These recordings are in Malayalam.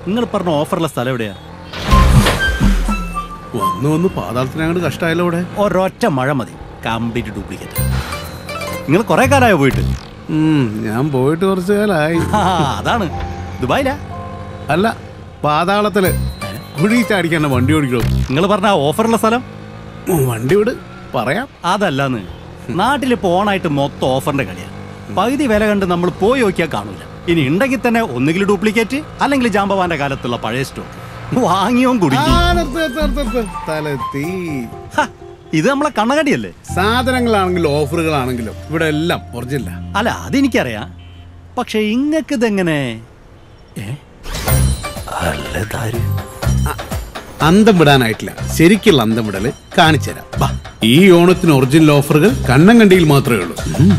നിങ്ങൾ പറഞ്ഞ ഓഫറുള്ള സ്ഥലം എവിടെയാ വന്ന് വന്ന് പാതാളത്തിനങ്ങോട്ട് കഷ്ടമായല്ലോ ഇവിടെ ഒരൊറ്റ മഴ മതി കംപ്ലീറ്റ് ഡ്യൂപ്ലിക്കേറ്റ് നിങ്ങൾ കുറെ കാലമായോ പോയിട്ട് ഉം, ഞാൻ പോയിട്ട് കുറച്ച് കാലമായി ആ, അതാണ് ദുബായിലാ അല്ല പാതാളത്തില് കുഴി ചാടിക്കാണ്ട് വണ്ടി ഓടിക്കണോ നിങ്ങൾ പറഞ്ഞ ആ ഓഫറുള്ള സ്ഥലം ഉം, വണ്ടി വിട് പറയാം അതല്ലാന്ന് നാട്ടിലിപ്പോ ഓണായിട്ട് മൊത്തം ഓഫറിന്റെ കളിയാ പകുതി വില കണ്ട് നമ്മൾ പോയി നോക്കിയാൽ കാണൂല ഇനി ഉണ്ടെങ്കിൽ തന്നെ ഒന്നുകിൽ ഡ്യൂപ്ലിക്കേറ്റ് അല്ലെങ്കിൽ ജാമ്പവാന്റെ കാലത്തുള്ള പഴയ സ്റ്റോക്ക് വാങ്ങിയോ ആ, കുടുങ്ങി നിർത്ത്, നിർത്ത്, നിർത്ത്, നിർത്ത്. തലത്തി ഹ, ഇത് നമ്മളെ കണ്ണകടിയല്ലേ സാധനങ്ങളാണെങ്കിലും ഓഫറുകളാണെങ്കിലും ഇവിടെ എല്ലാം ഒറിജിനല അല്ല അതെനിക്കറിയാം പക്ഷെ ഇങ്ങക്ക് ഇതെങ്ങനെ ഏ? അല്ലതാര് അന്തം വിടാനായിട്ടില്ല ശരിക്കുള്ള അന്തം വിടല് കാണിച്ചുതരാം ബാ ഈ ഓണത്തിന് ഒറിജിനൽ ഓഫറുകൾ കണ്ണങ്കണ്ടിയിൽ മാത്രമേ ഉള്ളൂ ഉം.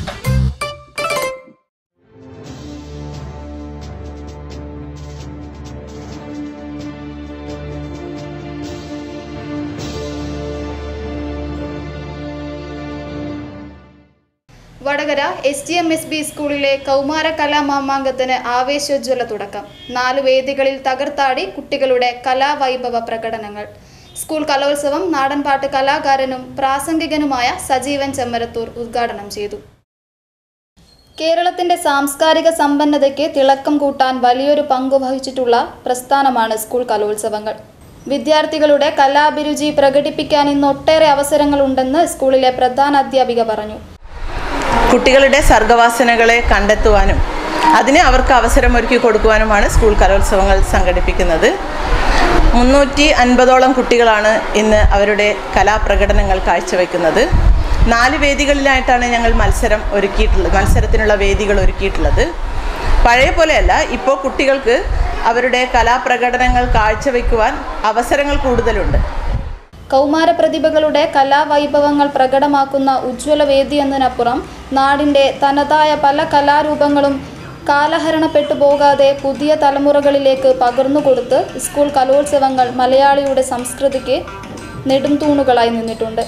Vadakara S G M S B സ്കൂളിലെ കൗമാര കലാമാമാങ്കത്തിന് ആവേശോജ്വല തുടക്കം നാല് വേദികളിൽ തകർത്താടി കുട്ടികളുടെ കലാവൈഭവ പ്രകടനങ്ങൾ സ്കൂൾ കലോത്സവം നാടൻപാട്ട് കലാകാരനും പ്രാസംഗികനുമായ സജീവൻ ചെമ്മരത്തൂർ ഉദ്ഘാടനം ചെയ്തു കേരളത്തിന്റെ സാംസ്കാരിക സമ്പന്നതയ്ക്ക് തിളക്കം കൂട്ടാൻ വലിയൊരു പങ്കു വഹിച്ചിട്ടുള്ള പ്രസ്ഥാനമാണ് സ്കൂൾ കലോത്സവങ്ങൾ വിദ്യാർത്ഥികളുടെ കലാഭിരുചി പ്രകടിപ്പിക്കാൻ ഇന്ന് ഒട്ടേറെ അവസരങ്ങളുണ്ടെന്ന് സ്കൂളിലെ പ്രധാന അധ്യാപിക പറഞ്ഞു കുട്ടികളുടെ സർഗവാസനകളെ കണ്ടെത്തുവാനും അതിന് അവർക്ക് അവസരമൊരുക്കി കൊടുക്കുവാനുമാണ് സ്കൂൾ കലോത്സവങ്ങൾ സംഘടിപ്പിക്കുന്നത് മുന്നൂറ്റി അൻപതോളം കുട്ടികളാണ് ഇന്ന് അവരുടെ കലാപ്രകടനങ്ങൾ കാഴ്ചവെക്കുന്നത് നാല് വേദികളിലായിട്ടാണ് ഞങ്ങൾ മത്സരം ഒരുക്കിയിട്ടുള്ളത് മത്സരത്തിനുള്ള വേദികൾ ഒരുക്കിയിട്ടുള്ളത് പഴയ പോലെയല്ല ഇപ്പോൾ കുട്ടികൾക്ക് അവരുടെ കലാപ്രകടനങ്ങൾ കാഴ്ചവെക്കുവാൻ അവസരങ്ങൾ കൂടുതലുണ്ട് കൗമാര പ്രതിഭകളുടെ കലാവൈഭവങ്ങൾ പ്രകടമാക്കുന്ന ഉജ്ജ്വല വേദി എന്നതിനപ്പുറം നാടിൻ്റെ തനതായ പല കലാരൂപങ്ങളും കാലഹരണപ്പെട്ടു പോകാതെ പുതിയ തലമുറകളിലേക്ക് പകർന്നുകൊടുത്ത് സ്കൂൾ കലോത്സവങ്ങൾ മലയാളിയുടെ സംസ്കൃതിക്ക് നെടുംതൂണുകളായി നിന്നിട്ടുണ്ട്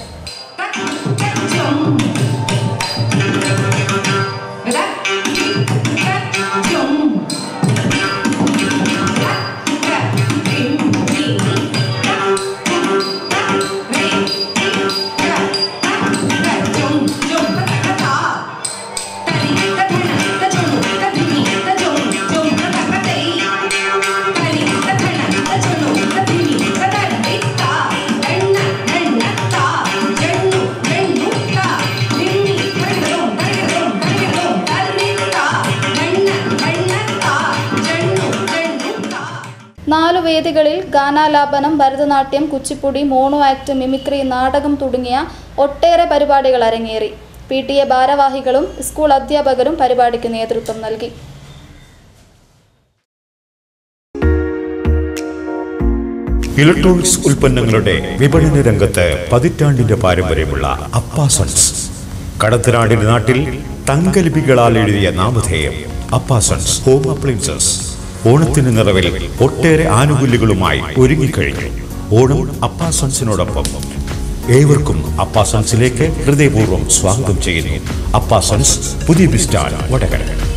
നാലു വേദികളിൽ ഗാനാലാപനം Bharatanatyam Kuchipudi mono act mimicry നാടകം തുടങ്ങിയ ഒട്ടേറെ പരിപാടികൾ അരങ്ങേറി പി ടി എ ഭാരവാഹികളും സ്കൂൾ അധ്യാപകരും പരിപാടിക്ക് നേതൃത്വം നൽകി ഇലക്ട്രോണിക്സ് ഉൽപ്പന്നങ്ങളുടെ വിപണന രംഗത്ത് പതിറ്റാണ്ടിന്റെ പാരമ്പര്യമുള്ള അപ്പാസൺസ് കടത്തനാടിന്റെ നാട്ടിൽ തങ്കലിപികളാൽ എഴുതിയ നാമധേയം അപ്പാസൺസ് ഹോം അപ്ലയൻസസ് ഓണത്തിന് നിറവിൽ ഒട്ടേറെ ആനുകൂല്യങ്ങളുമായി ഒരുങ്ങിക്കഴിഞ്ഞു ഓണം അപ്പാസൺസിനോടൊപ്പം ഏവർക്കും അപ്പാസൺസിലേക്ക് ഹൃദയപൂർവ്വം സ്വാഗതം ചെയ്യുന്നു അപ്പാസൺസ് പുതിയ ബിസ്റ്റാൻ വടകര